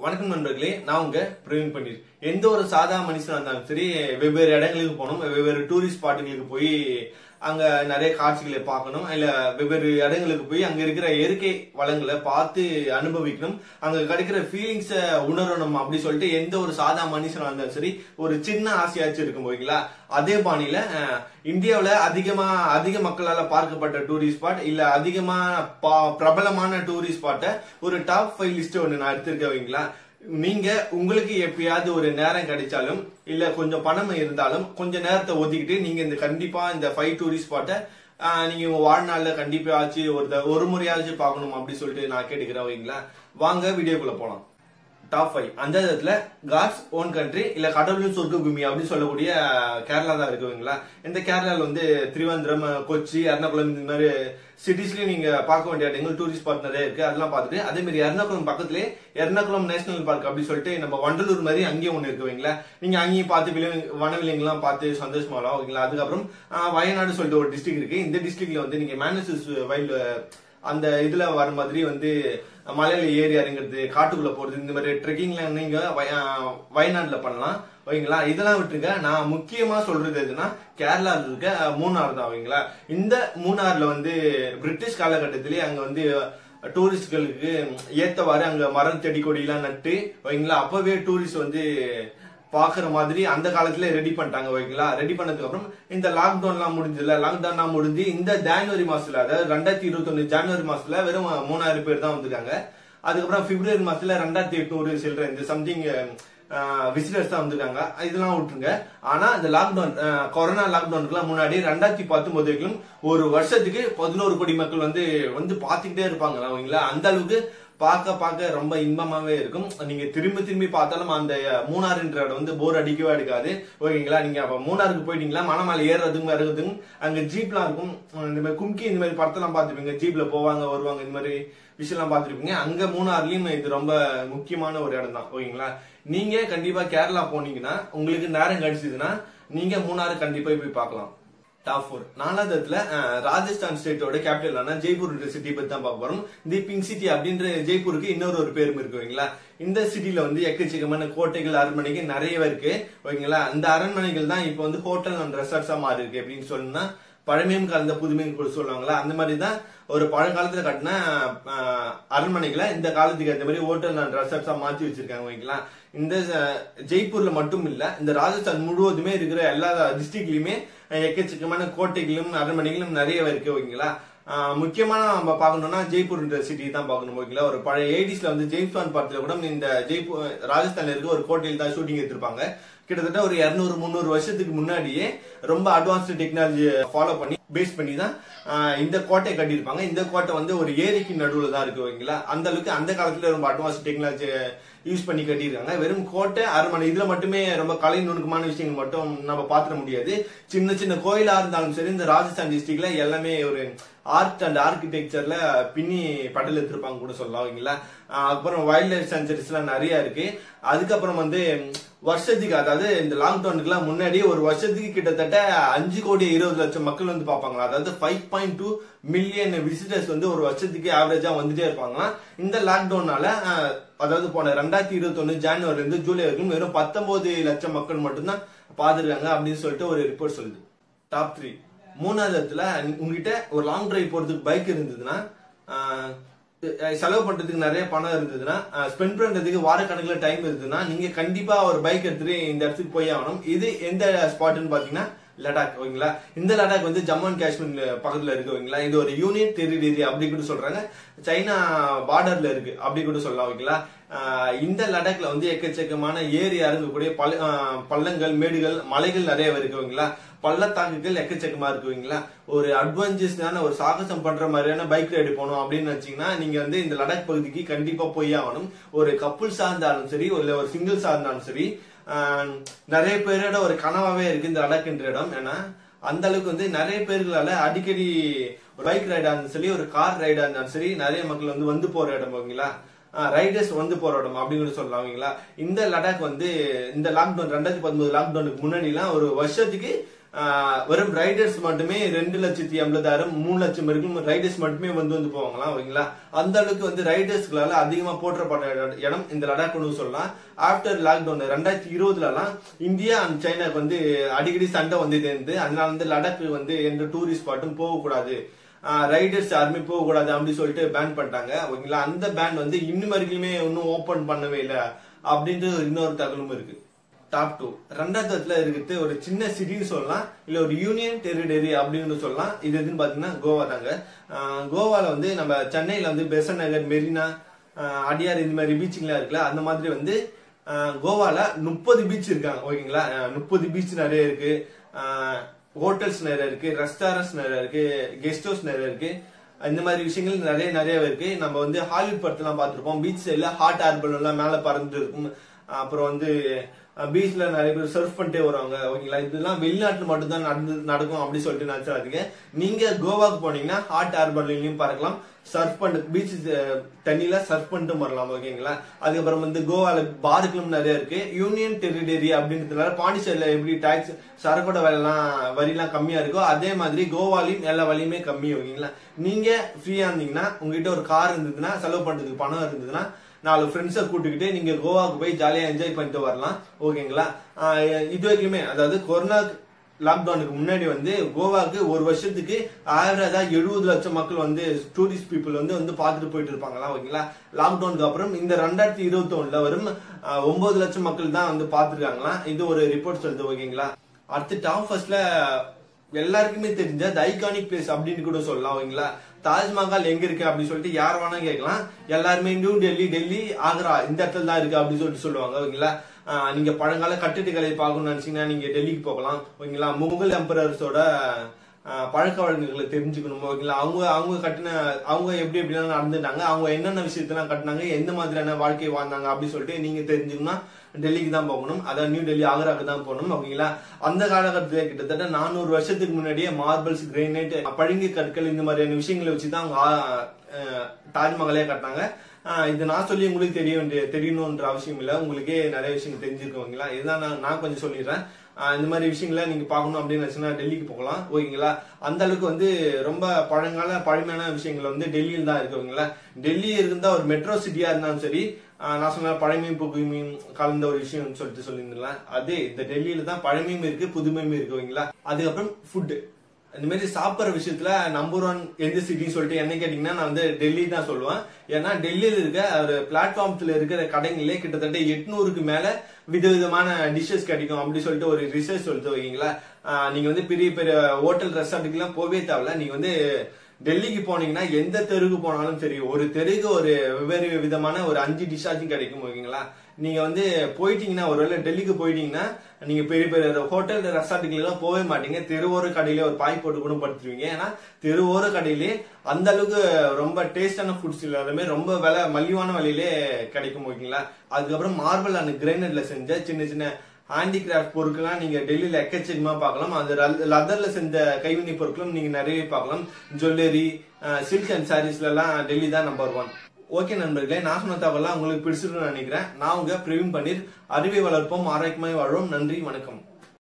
வணக்கம் நண்பர்களே நான் உங்க பிரவீன் பன்னீர் எந்த ஒரு சாதா மனுஷனா இருந்தாலும் சரி வெவ்வேறு இடங்களுக்கு போகணும் வெவ்வேறு டூரிஸ்ட் ஸ்பாட்டுகளுக்கு போய் அங்க நிறைய காட்சிகளை பார்க்கணும் இல்ல வெவ்வேறு இடங்களுக்கு போய் அங்க இருக்கிற இயற்கை வளங்களை பார்த்து அனுபவிக்கணும் அங்க கிடைக்கிற ஃபீலிங்ஸ உணரணும் அப்படி சொல்லிட்டு எந்த ஒரு சாதா மனுஷனா இருந்தாலும் சரி ஒரு சின்ன ஆசையாச்சும் இருக்கும் போய்ங்களா அதே பாணியில அஹ், இந்தியாவுல அதிகமா அதிக மக்களால பார்க்கப்பட்ட டூரிஸ்ட் ஸ்பாட் இல்ல அதிகமா பா- பிரபலமான டூரிஸ்ட் ஸ்பாட்டை ஒரு டாப் ஃபைவ் லிஸ்ட் ஒன்னு நான் எடுத்திருக்கேன் வைங்களா நீங்க உங்களுக்கு எப்பயாவது ஒரு நேரம் கிடைச்சாலும் இல்ல கொஞ்சம் பணம் இருந்தாலும் கொஞ்ச நேரத்தை ஒதுக்கிட்டு நீங்க இந்த கண்டிப்பா இந்த ஃபைவ் டூரிஸ்ட் ஸ்பாட்டை நீங்க உங்க வாழ்நாள்ல கண்டிப்பா ஆச்சு ஒரு த- ஒரு முறையாச்சும் பார்க்கணும் அப்படி சொல்லிட்டு நான் கேட்டுக்கிறேன் வைங்களா வாங்க வீடியோக்குள்ள போலாம் டாப் ஃபைவ் அந்த இடத்துல காட்ஸ் ஓன் கண்ட்ரி இல்ல கடவுளின் சொர்க்க பூமி அப்படின்னு சொல்லக்கூடிய கேரளா தான் இருக்குங்களா இந்த கேரளால வந்து திருவனந்தபுரம் கொச்சி எர்ணாகுளம் இந்த மாதிரி சிட்டிஸ்லயும் நீங்க பார்க்க வேண்டிய இடங்கள் டூரிஸ்ட் ஸ்பாட் நிறைய இருக்கு அதெல்லாம் பார்த்துட்டு அதே மாதிரி எர்ணாகுளம் பக்கத்துலேயே எர்ணாகுளம் நேஷனல் பார்க் அப்படி சொல்லிட்டு நம்ம வண்டலூர் மாதிரி அங்கேயும் ஒண்ணு இருக்குவீங்களா நீங்க அங்கேயும் பார்த்து விலங்கு வனவிலங்குலாம் பார்த்து சந்தோஷமாலாம் ஓகேங்களா அதுக்கப்புறம் ஆஹ், வயநாடு சொல்லிட்டு ஒரு டிஸ்ட்ரிக்ட் இருக்கு இந்த டிஸ்ட்ரிக்ட்ல வந்து நீங்க மேனசஸ் வைல்டு அந்த இதுல வர மாதிரி வந்து மலையில ஏறி இறங்குறது காட்டுக்குள்ள போறது இந்த மாதிரி ட்ரெக்கிங்ல நீங்க வய- ஆஹ் வயநாட்டுல பண்ணலாம் ஓகேங்களா இதெல்லாம் விட்டுருங்க நான் முக்கியமா சொல்றது எதுனா கேரளால இருக்க அஹ், மூணார் தான் ஓகேங்களா இந்த மூணார்ல வந்து பிரிட்டிஷ் காலகட்டத்திலேயே அங்க வந்து டூரிஸ்ட்களுக்கு ஏத்தவாறு அங்க மரம் செடி கொடி எல்லாம் நட்டு ஓகேங்களா அப்பவே டூரிஸ்ட் வந்து பாக்குற மாதிரி அந்த காலத்துல ரெடி பண்ணிட்டாங்க ஓகேங்களா ரெடி பண்ணதுக்கு அப்புறம் இந்த லாக்டவுன் எல்லாம் முடிஞ்சதுல லாக்டவுன் எல்லாம் முடிஞ்சு இந்த ஜனவரி மாசத்துல அதாவது ரெண்டாயிரத்தி இருபத்தி ஜனவரி மாசத்துல வெறும் மூணாயிரம் பேர் தான் வந்திருக்காங்க அதுக்கப்புறம் பிப்ரவரி மாசத்துல ரெண்டாயிரத்தி எட்நூறு சில்லற இந்த சம்திங் விசிட்டர்ஸ் தான் வந்திருக்காங்க இதெல்லாம் விட்டுருங்க ஆனா இந்த லாக்டவுன் கொரோனா லாக்டவுனுக்குலாம் முன்னாடி ரெண்டாயிரத்தி பத்தொன்பது வரைக்கும் ஒரு வருஷத்துக்கு பதினோரு கோடி மக்கள் வந்து வந்து பாத்துக்கிட்டே இருப்பாங்க ஓகேங்களா அந்த அளவுக்கு பார்க்க பார்க்க ரொம்ப இன்பமாவே இருக்கும் நீங்க திரும்பி திரும்பி பார்த்தாலும் அந்த மூணாறுன்ற இடம் வந்து போர் அடிக்கவே அடிக்காது ஓகேங்களா நீங்க அப்ப மூணாருக்கு போயிட்டீங்களா மணமலை ஏறுறதுக்கும் இறங்குறதுக்கும் அங்க ஜீப்லாம் இருக்கும் இந்த மாதிரி கும்கி இந்த மாதிரி படத்தெல்லாம் பார்த்துருப்பீங்க ஜீப்ல போவாங்க வருவாங்க இந்த மாதிரி விஷயம்லாம் பார்த்துருப்பீங்க அங்க மூணாறுலயும் இது ரொம்ப முக்கியமான ஒரு இடம் தான் ஓகேங்களா நீங்க கண்டிப்பா கேரளா போனீங்கன்னா உங்களுக்கு நேரம் கிடைச்சதுன்னா நீங்க மூணாறு கண்டிப்பா போய் பார்க்கலாம் டாப் ஃபோர் நாலாவது இடத்துல அஹ், ராஜஸ்தான் ஸ்டேட்டோட கேபிட்டலான ஜெய்ப்பூர் சிட்டி பத்தி தான் பார்க்க போறோம் தி பிங்க் சிட்டி அப்படின்ற ஜெய்ப்பூருக்கு இன்னொரு ஒரு பேரும் இருக்கு ஓகேங்களா இந்த சிட்டில வந்து எக்கச்சக்கமான கோட்டைகள் அரண்மனைகள் நிறையவே இருக்கு ஓகேங்களா அந்த அரண்மனைகள் தான் இப்போ வந்து ஹோட்டல் அண்ட் ரெசார்ட்ஸா மாறி இருக்கு அப்படின்னு சொன்னா பழமையும் கலந்த புதுமையும் கூட சொல்லுவாங்களா அந்த மாதிரி தான் ஒரு பழங்காலத்துல கட்டின அஹ், அரண்மனைகளை இந்த காலத்துக்கு ஏற்ற மாதிரி ஹோட்டல் அண்ட் ரெசார்ட்ஸா மாத்தி வச்சிருக்காங்க ஓகேங்களா இந்த அஹ், ஜெய்ப்பூர்ல மட்டும் இல்ல இந்த ராஜஸ்தான் முழுவதுமே இருக்கிற எல்லா டிஸ்ட்ரிக்ட்லயுமே எக்கச்சக்கமான கோட்டைகளும் அரண்மனைகளும் நிறைய இருக்கு ஓகேங்களா ஆஹ் முக்கியமா நம்ம பார்க்கணும்னா ஜெய்ப்பூர்ன்ற சிட்டி தான் பார்க்கணும் ஓகேங்களா ஒரு பழைய எயிட்டிஸ்ல வந்து ஜெயிம்ஸ் பாண்ட் படத்துல கூட இந்த ஜெய்ப்பூர் ராஜஸ்தான்ல இருக்க ஒரு கோட்டையில் தான் ஷூட்டிங் எடுத்திருப்பாங்க கிட்டத்தட்ட ஒரு 200 முந்நூறு வருஷத்துக்கு முன்னாடியே ரொம்ப அட்வான்ஸ்டு டெக்னாலஜி ஃபாலோ பண்ணி பேஸ் பண்ணி தான் ஆஹ் இந்த கோட்டை கட்டியிருப்பாங்க இந்த கோட்டை வந்து ஒரு ஏரிக்கு நடுவுல தான் இருக்கு ஓகேங்களா அந்த அளவுக்கு அந்த காலத்துல ரொம்ப அட்வான்ஸ் டெக்னாலஜி யூஸ் பண்ணி கட்டியிருக்காங்க வெறும் கோட்டை அரண்மனை இதுல மட்டுமே ரொம்ப கலை நுணுக்கமான விஷயங்கள் மட்டும் நம்ம பாத்திர முடியாது சின்ன சின்ன கோயிலா இருந்தாலும் சரி இந்த ராஜஸ்தான் டிஸ்ட்ரிக்ட்ல எல்லாமே ஒரு ஆர்ட் அண்ட் ஆர்கிடெக்சர்ல பின்னி படல் எடுத்திருப்பாங்க கூட சொல்லலாம் ஓகேங்களா ஆஹ் அப்புறம் வைல்ட் லைஃப் சென்சரிஸ் எல்லாம் நிறைய இருக்கு அதுக்கப்புறம் வந்து ம், வருஷத்துக்கு அதாவது இந்த லாக்டவுனுக்குலாம் முன்னாடி ஒரு வருஷத்துக்கு கிட்டத்தட்ட அஞ்சு கோடி இருபது லட்சம் மக்கள் வந்து பார்ப்பாங்களா அதாவது five point two million visitors வந்து ஒரு வருஷத்துக்கு ஆவரேஜா வந்துட்டே இருப்பாங்களாம் இந்த லாக்டவுனால ஆஹ், அதாவது போன ரெண்டாயிரத்தி இருபத்தி ஒன்னு ஜனவரில இருந்து ஜூலை வரைக்கும் வெறும் பத்தொன்பது லட்சம் மக்கள் மட்டும்தான் பாத்துருக்காங்க அப்படின்னு சொல்லிட்டு ஒரு ரிப்போர்ட் சொல்லுது டாப் த்ரீ மூணாவது இடத்துல உங்ககிட்ட ஒரு லாங் டிரைவ் போறதுக்கு பைக் இருந்ததுன்னா ஆஹ், அஹ் செலவு பண்றதுக்கு நிறைய பணம் இருந்ததுன்னா ஸ்பெண்ட் பண்றதுக்கு வாரக்கணக்கில் டைம் இருந்ததுன்னா நீங்க கண்டிப்பா ஒரு பைக் எடுத்துட்டு இந்த இடத்துக்கு போய் ஆகணும் இது எந்த ஸ்பாட்னு பாத்தீங்கன்னா லடாக் ஓகேங்களா இந்த லடாக் வந்து ஜம்மு அண்ட் காஷ்மீர் பக்கத்துல இருக்கு ஓகேங்களா இது ஒரு யூனியன் டெரிட்டரி அப்படி கூட சொல்றாங்க சைனா பார்டர்ல இருக்கு அப்படி கூட சொல்லலாம் ஓகேங்களா ஆஹ் இந்த லடாக்ல வந்து எக்கச்சக்கமான ஏரி இறங்கக்கூடிய பல ஆஹ் பள்ளங்கள் மேடுகள் மலைகள் நிறைய இருக்கு ஓகேங்களா பள்ளத்தாக்குகள் எக்கச்சக்கமா இருக்குவீங்களா ஒரு அட்வென்ச்சர்ஸ்னான ஒரு சாகசம் பண்ற மாதிரியான பைக் ரைடு போகணும் அப்படின்னு நினைச்சீங்கன்னா நீங்க வந்து இந்த லடாக் பகுதிக்கு கண்டிப்பா போய் ஆகணும் ஒரு கப்புள்ஸா இருந்தாலும் சரி இல்ல ஒரு சிங்கிள்ஸா இருந்தாலும் சரி ஆஹ் நிறைய பேரோட ஒரு கனவாவே இருக்கு இந்த லடாக்ன்ற இடம் ஏன்னா அந்த அளவுக்கு வந்து நிறைய பேர்களால அடிக்கடி ஒரு பைக் ரைடா இருந்தாலும் சரி ஒரு கார் ரைடா இருந்தாலும் சரி நிறைய மக்கள் வந்து வந்து போற இடம் ஓகேங்களா ரைடர்ஸ் வந்து போற இடம் அப்படின்னு சொல்லலாம் ஓகேங்களா இந்த லடாக் வந்து இந்த லாக்டவுன் ரெண்டாயிரத்தி பத்தொன்பது லாக்டவுனுக்கு முன்னாடி எல்லாம் ஒரு வருஷத்துக்கு ஆஹ், வெறும் ரைடர்ஸ் மட்டுமே ரெண்டு லட்சத்தி எண்பதாயிரம் மூணு லட்சம் வரைக்கும் ரைடர்ஸ் மட்டுமே வந்து வந்து போவாங்களாம் ஓகேங்களா அந்த அளவுக்கு வந்து ரைடர்ஸ்களால அதிகமா போற்றப்பட்ட இட- இடம் இந்த லடாக்னு சொல்லலாம் ஆஃப்டர் லாக்டவுன் ரெண்டாயிரத்தி இருபதுலலாம் இந்தியா அண்ட் சைனாக்கு வந்து அடிக்கடி சண்டை வந்து இருந்து அதனால வந்து லடாக் வந்து எந்த டூரிஸ்ட் ஸ்பாட்டும் போகக்கூடாது ரைடர்ஸ் யாருமே போகக்கூடாது அப்படின்னு சொல்லிட்டு பேன் பண்ணிட்டாங்க ஓகேங்களா அந்த பேன் வந்து இன்னும் வரைக்குமே இன்னும் ஓபன் பண்ணவே இல்லை அப்படின்ட்டு இன்னொரு தகவலும் இருக்கு டாப் டூ ரெண்டாவது இடத்துல இருக்கிறது ஒரு சின்ன சிட்டின்னு சொல்லலாம் இல்ல ஒரு யூனியன் டெரிட்டரி அப்படின்னு சொல்லலாம் இது எதுன்னு பாத்தீங்கன்னா கோவா தாங்க ஆஹ் கோவால வந்து நம்ம சென்னையில வந்து பெசன் நகர் மெரினா ஆஹ் அடியார் இந்த மாதிரி பீச்சுங்களாம் இருக்குல்ல அந்த மாதிரி வந்து ஆஹ் கோவால முப்பது பீச் இருக்காங்க ஓகேங்களா முப்பது பீச் நிறைய இருக்கு ஹோட்டல்ஸ் நிறைய இருக்கு ரெஸ்டாரண்ட்ஸ் நிறைய இருக்கு கெஸ்ட் ஹவுஸ் நிறைய இருக்கு இந்த மாதிரி விஷயங்கள் நிறைய நிறைய இருக்கு நம்ம வந்து ஹாலிவுட் படத்தெல்லாம் பார்த்திருப்போம் பீச் சைட்ல ஹாட் ஏர் பலூன் எல்லாம் மேல பறந்து இருக்கும் அப்புறம் வந்து பீச்ல நிறைய பேர் சர்ஃப் பண்ணிட்டே வருவாங்க ஓகேங்களா இதெல்லாம் வெளிநாட்டுல மட்டும் தான் நடந்து நடக்கும் அப்படி சொல்லிட்டு நினைச்சாதீங்க நீங்க கோவாக்கு போனீங்கன்னா ஹாட் ஏர் பலூன்லயும் பறக்கலாம் சர்ஃப் பண்ண பீச் தண்ணியில சர்ஃப் பண்ணிட்டு வரலாம் ஓகேங்களா அதுக்கப்புறம் வந்து கோவால பாருக்களும் நிறைய இருக்கு யூனியன் டெரிட்டரி அப்படின்றதுனால பாண்டிச்சேரியில எப்படி டாக்ஸ் சரக்கோட விலைலாம் வரிலாம் கம்மியா இருக்கோ அதே மாதிரி கோவாலையும் எல்லா வழியுமே கம்மி ஓகேங்களா நீங்க ஃப்ரீயா இருந்தீங்கன்னா உங்ககிட்ட ஒரு கார் இருந்ததுன்னா செலவு பண்றதுக்கு பணம் இருந்ததுன்னா நாலு ஃப்ரெண்ட்ஸை கூட்டுக்கிட்டு நீங்க கோவாக்கு போய் ஜாலியா என்ஜாய் பண்ணிட்டு வரலாம் ஓகேங்களா ஆஹ் இது வரைக்குமே அதாவது கொரோனா லாக்டவுனுக்கு முன்னாடி வந்து கோவாக்கு ஒரு வருஷத்துக்கு ஆவரேஜா எழுபது லட்சம் மக்கள் வந்து டூரிஸ்ட் பீப்புள் வந்து வந்து பார்த்துட்டு போயிட்டு இருப்பாங்களா ஓகேங்களா லாக்டவுனுக்கு அப்புறம் இந்த ரெண்டாயிரத்தி இருபத்தி ஒண்ணுல வரும் ஆஹ், ஒன்பது லட்சம் மக்கள் தான் வந்து பார்த்துருக்காங்களாம் இது ஒரு ரிப்போர்ட் சொல்லுது ஓகேங்களா அடுத்து டாப் ஃபர்ஸ்ட்ல எல்லாருக்குமே தெரிஞ்ச த ஐகானிக் பிளேஸ் அப்படின்னு கூட சொல்லலாம் ஓகேங்களா தாஜ்மஹால் எங்க இருக்கு அப்படின்னு சொல்லிட்டு யார் வேணா கேட்கலாம் எல்லாருமே நியூ டெல்லி டெல்லி ஆக்ரா இந்த இடத்துல தான் இருக்கு அப்படின்னு சொல்லிட்டு சொல்லுவாங்க ஓகேங்களா ஆஹ் நீங்க பழங்கால கட்டிடக்கலை பார்க்கணும்னு நினைச்சீங்கன்னா நீங்க டெல்லிக்கு போகலாம் ஓகேங்களா முகல் எம்பரர்ஸோட ஆஹ் பழக்க வழக்கங்களை தெரிஞ்சுக்கணும் ஓகேங்களா அவங்க அவங்க கட்டின அவங்க எப்படி எப்படிலாம் நடந்துட்டாங்க அவங்க என்னென்ன விஷயத்தெல்லாம் கட்டினாங்க எந்த மாதிரியான வாழ்க்கை வாழ்ந்தாங்க அப்படின்னு சொல்லிட்டு நீங்க தெரிஞ்சுக்கணும்னா டெல்லிக்கு தான் போகணும் அதான் நியூ டெல்லி ஆக்ராக்கு தான் போகணும் ஓகேங்களா அந்த காலகட்டத்தில் கிட்டத்தட்ட நானூறு வருஷத்துக்கு முன்னாடியே மார்பிள்ஸ் கிரைனைட் பழுங்கி கற்கள் இந்த மாதிரியான விஷயங்களை வச்சு தான் அவங்க ஆ- அஹ் தாஜ்மஹாலே கட்டினாங்க ஆஹ் இது நான் சொல்லி உங்களுக்கு தெரிய வேண்டிய தெரியணுன்ற அவசியம் இல்லை உங்களுக்கே நிறைய விஷயம் தெரிஞ்சிருக்கும் ஓகேங்களா இதுதான் நான் நான் கொஞ்சம் சொல்லிடுறேன் ஆஹ் இந்த மாதிரி விஷயங்களை நீங்க பார்க்கணும் அப்படின்னு நினைச்சுன்னா டெல்லிக்கு போகலாம் ஓகேங்களா அந்த அளவுக்கு வந்து ரொம்ப பழங்கால பழமையான விஷயங்கள் வந்து டெல்லியில் தான் இருக்கு ஓகேங்களா டெல்லி இருந்தா ஒரு மெட்ரோ சிட்டியா இருந்தாலும் சரி ஆஹ் நான் சொன்ன பழமையும் புதுமையும் கலந்த ஒரு விஷயம் சொல்லிட்டு சொல்லியிருந்தேன் அதே இந்த டெல்லியில தான் பழமையும் இருக்கு புதுமையும் இருக்கு ஓகேங்களா அதுக்கப்புறம் ஃபுட்டு இந்த மாதிரி சாப்பிட்ற விஷயத்துல நம்பர் ஒன் எந்த சிட்டின்னு சொல்லிட்டு என்ன கேட்டீங்கன்னா நான் வந்து டெல்லி தான் சொல்லுவேன் ஏன்னா டெல்லியில இருக்க ஒரு பிளாட்ஃபார்ம்ஸ்ல இருக்கிற கடைங்களே கிட்டத்தட்ட எட்நூறுக்கு மேல விதவிதமான டிஷ்ஷஸ் கிடைக்கும் அப்படி சொல்லிட்டு ஒரு ரிசர்ச் சொல்லிட்டு வைக்கீங்களா ஆஹ் நீங்க வந்து பெரிய பெரிய ஹோட்டல் ரெஸ்டாரண்ட்டுக்கு எல்லாம் போவே தேவையில்ல நீங்க வந்து டெல்லிக்கு போனீங்கன்னா எந்த தெருவுக்கு போனாலும் சரி ஒரு தெருவுக்கு ஒரு வெவ்வேறு விதமான ஒரு அஞ்சு டிஷ்ஷாச்சும் கிடைக்கும் ஓகேங்களா நீங்க வந்து போயிட்டீங்கன்னா ஒருவேளை டெல்லிக்கு போயிட்டீங்கன்னா நீங்க பெரிய பெரிய ஹோட்டல் ரெஸ்டாரண்ட்டுக்கு எல்லாம் போகவே மாட்டீங்க தெருவோர கடையில ஒரு பாய் போட்டு கூட படுத்துருவீங்க ஏன்னா தெருவோர கடையிலே அந்த அளவுக்கு ரொம்ப டேஸ்டான ஃபுட்ஸ் எல்லாருமே ரொம்ப விலை மலிவான விலையிலே கிடைக்கும் ஓகேங்களா அதுக்கப்புறம் மார்பிள் அண்ட் கிரைனட்ல செஞ்ச சின்ன சின்ன ஹேண்டிகிராஃப்ட் பொருட்கள்லாம் நீங்க டெல்லியில எக்கச்சக்கமா பார்க்கலாம் அந்த லதர்ல செஞ்ச கைவினை பொருட்களும் நீங்க நிறைய பார்க்கலாம் ஜுவல்லரி சில்க் அண்ட் சாரீஸ்ல எல்லாம் டெல்லி தான் நம்பர் ஒன் ஓகே நண்பர்களே நான் சொன்ன தகவலாம் உங்களுக்கு பிடிச்சிருக்குன்னு நினைக்கிறேன் நான் உங்க பிரவீன் பன்னீர் அறிவை வளர்ப்போம் ஆரோக்கியமாய் வாழ்வோம் நன்றி வணக்கம்